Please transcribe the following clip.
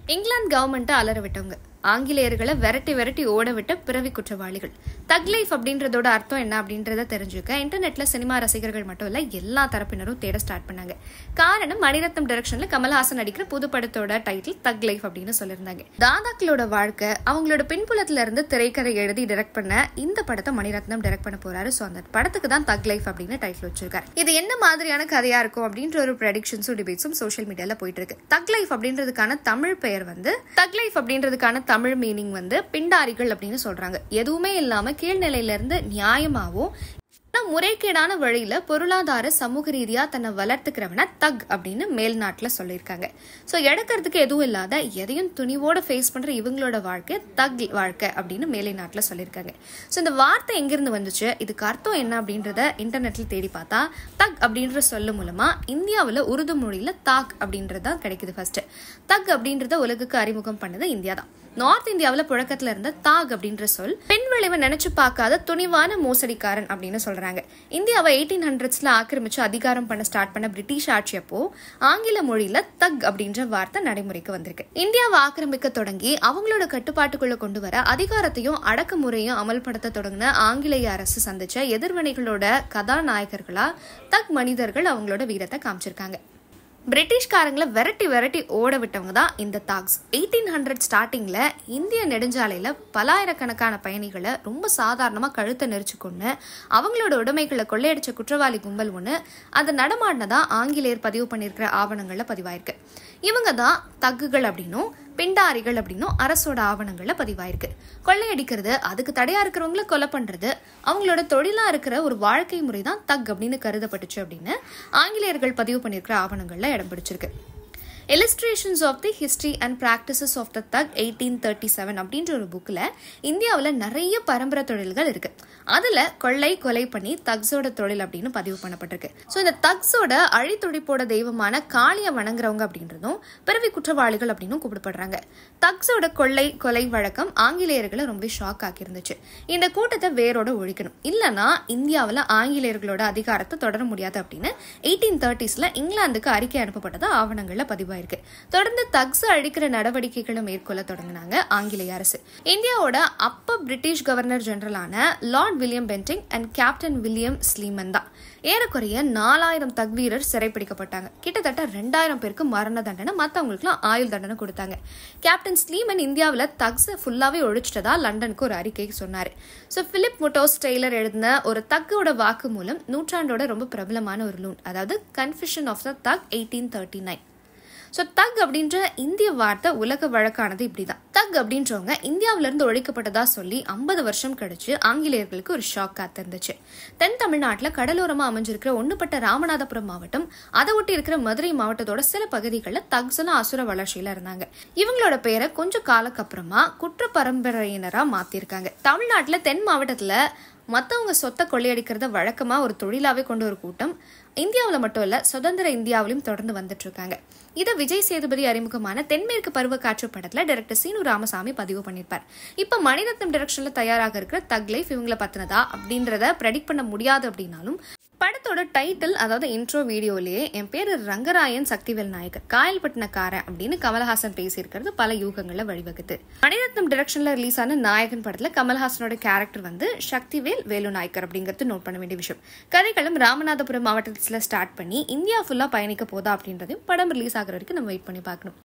இங்கிலாந்து கவர்மெண்ட்டை அலற விட்டவங்க ஆங்கிலேயர்களை விரட்டி விரட்டி ஓட விட்ட பிறவி குற்றவாளிகள் தக் லைஃப் அப்படின்றதோட அர்த்தம் என்ன அப்படின்றத தெரிஞ்சுக்க இன்டர்நெட்ல சினிமா ரசிகர்கள் மட்டும் இல்ல எல்லா தரப்பினரும் தேட ஸ்டார்ட் பண்ணாங்க காரணம் மணிரத்னம் டைரக்ஷன்ல கமல்ஹாசன் நடிக்கிற புது படத்தோட டைட்டில் தக் லைஃப் அப்படின்னு சொல்லியிருந்தாங்க தாதாக்களோட வாழ்க்கை அவங்களோட பின்புலத்துல இருந்து திரைக்கதை எழுதி டைரக்ட் பண்ண இந்த படத்தை மணிரத்னம் டைரக்ட் பண்ண போறாரு ஸோ அந்த படத்துக்கு தான் தக் லைஃப் அப்படின்னு டைட்டில் வச்சிருக்காரு இது என்ன மாதிரியான கதையா இருக்கும் அப்படின்ற ஒரு ப்ரெடிக்ஷன்ஸும் டிபேட்ஸும் சோஷியல் மீடியால போயிட்டு இருக்கு தக் லைஃப் அப்படின்றதுக்கான தமிழ் பெயர் வந்து தக் லைஃப் அப்படின்றதுக்கான தமிழ் மீனிங் வந்து பிண்டாரிகள் அப்படின்னு சொல்றாங்க எதுவுமே இல்லாம கீழ்நிலையில இருந்து நியாயமாவும் ஆனா முறைகேடான வழியில பொருளாதார சமூக ரீதியா தன்னை வளர்த்துக்கிறவன தக் அப்படின்னு மேல்நாட்டுல சொல்லியிருக்காங்க சோ எடுக்கிறதுக்கு எதுவும் இல்லாத எதையும் துணிவோட ஃபேஸ் பண்ற இவங்களோட வாழ்க்கை தக் வாழ்க்கை அப்படின்னு மேலை நாட்டுல சொல்லியிருக்காங்க சோ இந்த வார்த்தை எங்கிருந்து வந்துச்சு இதுக்கு அர்த்தம் என்ன அப்படின்றத இன்டர்நெட்ல தேடி பார்த்தா தக் அப்படின்ற சொல்லு மூலமா இந்தியாவுல உருது மொழியில தாக் அப்படின்றது தான் கிடைக்குது ஃபர்ஸ்ட் தக் அப்படின்றத உலகுக்கு அறிமுகம் பண்ணது இந்தியா தான் நார்த் இந்தியாவில் புழக்கத்துல இருந்த தாக் அப்படின்ற சொல் பெண் விளைவை நினைச்சு பார்க்காத துணிவான மோசடிக்காரன் அப்படின்னு சொல்றாங்க இந்தியாவை எயிட்டீன் ஹண்ட்ரட்ஸ்ல ஆக்கிரமிச்சு அதிகாரம் பண்ண ஸ்டார்ட் பண்ண பிரிட்டிஷ் ஆட்சி அப்போ ஆங்கில மொழியில தக் அப்படின்ற வார்த்தை நடைமுறைக்கு வந்திருக்கு இந்தியாவை ஆக்கிரமிக்க தொடங்கி அவங்களோட கட்டுப்பாட்டுக்குள்ள கொண்டு வர அதிகாரத்தையும் அடக்குமுறையும் அமல்படுத்த தொடங்கின ஆங்கிலேய அரசு சந்திச்ச எதிர்வினைகளோட கதாநாயகர்களா தக் மனிதர்கள் அவங்களோட வீரத்தை காமிச்சிருக்காங்க பிரிட்டிஷ்காரங்களை விரட்டி விரட்டி ஓட விட்டவங்க தான் இந்த தாக்ஸ் எயிட்டீன் ஹண்ட்ரட் ஸ்டார்டிங்கில் இந்திய நெடுஞ்சாலையில் பலாயிரக்கணக்கான பயணிகளை ரொம்ப சாதாரணமாக கழுத்தை நெரிச்சு கொண்டு அவங்களோட உடைமைகளை கொள்ளையடிச்ச குற்றவாளி கும்பல் ஒன்று அதை நடமாடினதா ஆங்கிலேயர் பதிவு பண்ணியிருக்கிற ஆவணங்களில் பதிவாயிருக்கு இவங்க தான் தக்குகள் அப்படின்னும் பிண்டாரிகள் அப்படின்னும் அரசோட ஆவணங்கள்ல பதிவாயிருக்கு கொள்ளையடிக்கிறது அதுக்கு தடையா இருக்கிறவங்கள கொலை பண்றது அவங்களோட தொழிலா இருக்கிற ஒரு வாழ்க்கை முறை தான் தக் அப்படின்னு கருதப்பட்டுச்சு அப்படின்னு ஆங்கிலேயர்கள் பதிவு பண்ணியிருக்கிற ஆவணங்கள்ல இடம் பிடிச்சிருக்கு illustrations of the history and practices of the thug eighteen thirty seven அப்படின்ற ஒரு புக்கில் இந்தியாவில் நிறைய பரம்பரை தொழில்கள் இருக்கு அதில் கொள்ளை கொலை பண்ணி தக்ஸோட தொழில் அப்படின்னு பதிவு பண்ணப்பட்டிருக்கு ஸோ இந்த தக்ஸோட அழித்துடிப்போட தெய்வமான காளியை வணங்குறவங்க அப்படின்றதும் பிறவி குற்றவாளிகள் அப்படின்னு கூப்பிடப்படுறாங்க தக்ஸோட கொள்ளை கொலை வழக்கம் ஆங்கிலேயர்களை ரொம்ப ஷாக் ஆக்கியிருந்துச்சு இந்த கூட்டத்தை வேரோட ஒழிக்கணும் இல்லைன்னா இந்தியாவில் ஆங்கிலேயர்களோட அதிகாரத்தை தொடர முடியாது அப்படின்னு எயிட்டீன் தேர்ட்டிஸில் இங்கிலாந்துக்கு அறிக்கை அனுப்பப்பட்டது ஆவணங்களில் பதிவாயிருக்கு தொடர்ந்து தக்ஸ் அழிக்கிற நடவடிக்கைகளை மேற்கொள்ள தொடங்கினாங்க ஆங்கிலேய அரசு இந்தியாவோட அப்ப பிரிட்டிஷ் கவர்னர் ஜெனரலான lord William Bentinck and captain William Sleeman தான் ஏறக்குறைய நாலாயிரம் தக் வீரர் சிறைப்பிடிக்கப்பட்டாங்க கிட்டத்தட்ட ரெண்டாயிரம் பேருக்கு மரண தண்டனை மற்றவங்களுக்குலாம் ஆயுள் தண்டனை கொடுத்தாங்க கேப்டன் ஸ்லீமன் இந்தியாவில் தக்ஸை ஃபுல்லாகவே ஒழிச்சிட்டதா லண்டனுக்கு ஒரு அறிக்கை சொன்னார் ஸோ பிலிப் முட்டோஸ் டெய்லர் எழுதின ஒரு தக்கோட வாக்கு மூலம் நூற்றாண்டோட ரொம்ப பிரபலமான ஒரு லூன் அதாவது confusion of the thug eighteen thirty nine so தக் அப்படின்ற இந்திய வார்த்தை உலக வழக்கானது இப்படிதான் தக் அப்படின்றவங்க இந்தியாவிலிருந்து ஒழிக்கப்பட்டதா சொல்லி ஐம்பது வருஷம் கழிச்சு ஆங்கிலேயர்களுக்கு ஒரு ஷாக் காத்திருந்துச்சு தென் தமிழ்நாட்டில் கடலோரமா அமைஞ்சிருக்கிற ஒண்ணுப்பட்ட ராமநாதபுரம் மாவட்டம் அதை ஒட்டி இருக்கிற மதுரை மாவட்டத்தோட சில பகுதிகளில் தக்ஸ்லாம் அசுர வளர்ச்சியில இருந்தாங்க இவங்களோட பெயரை கொஞ்சம் காலக்கு அப்புறமா குற்ற பரம்பரையினரா மாத்திருக்காங்க தமிழ்நாட்டில் தென் மாவட்டத்துல மற்றவங்க சொத்தை கொள்ளையடிக்கிறத வழக்கமாக ஒரு தொழிலாகவே கொண்ட ஒரு கூட்டம் இந்தியாவில் மட்டும் இல்லை சுதந்திர இந்தியாவிலும் தொடர்ந்து வந்துட்டு இருக்காங்க இதை விஜய் சேதுபதி அறிமுகமான தென்மேற்கு பருவ காற்று படத்தில் டைரக்டர் சீனு ராமசாமி பதிவு பண்ணியிருப்பார் இப்போ மணிரத்னம் டைரக்ஷனில் தயாராக இருக்கிற தக் லைஃப் இவங்களை பற்றினதா அப்படின்றத ப்ரெடிக்ட் பண்ண முடியாது அப்படின்னாலும் படத்தோட டைட்டில் அதாவது இன்ட்ரோ வீடியோலேயே என் பேர் ரங்கராயன் சக்திவேல் நாயக்கர் காயல்பட்டினக்காரன் அப்படின்னு கமல்ஹாசன் பேசியிருக்கிறது பல யூகங்களை வழிவகுத்து மணிரத்னம் டிரெக்ஷன்ல ரிலீஸ் ஆன நாயகன் படத்துல கமல்ஹாசனோட கேரக்டர் வந்து சக்திவேல் வேலு நாயக்கர் அப்படிங்கிறது நோட் பண்ண வேண்டிய விஷயம் கதைகளும் ராமநாதபுரம் மாவட்டத்தில் ஸ்டார்ட் பண்ணி இந்தியா ஃபுல்லா பயணிக்க போதா அப்படின்றதையும் படம் ரிலீஸ் ஆகிற வரைக்கும் நம்ம வெயிட் பண்ணி பார்க்கணும்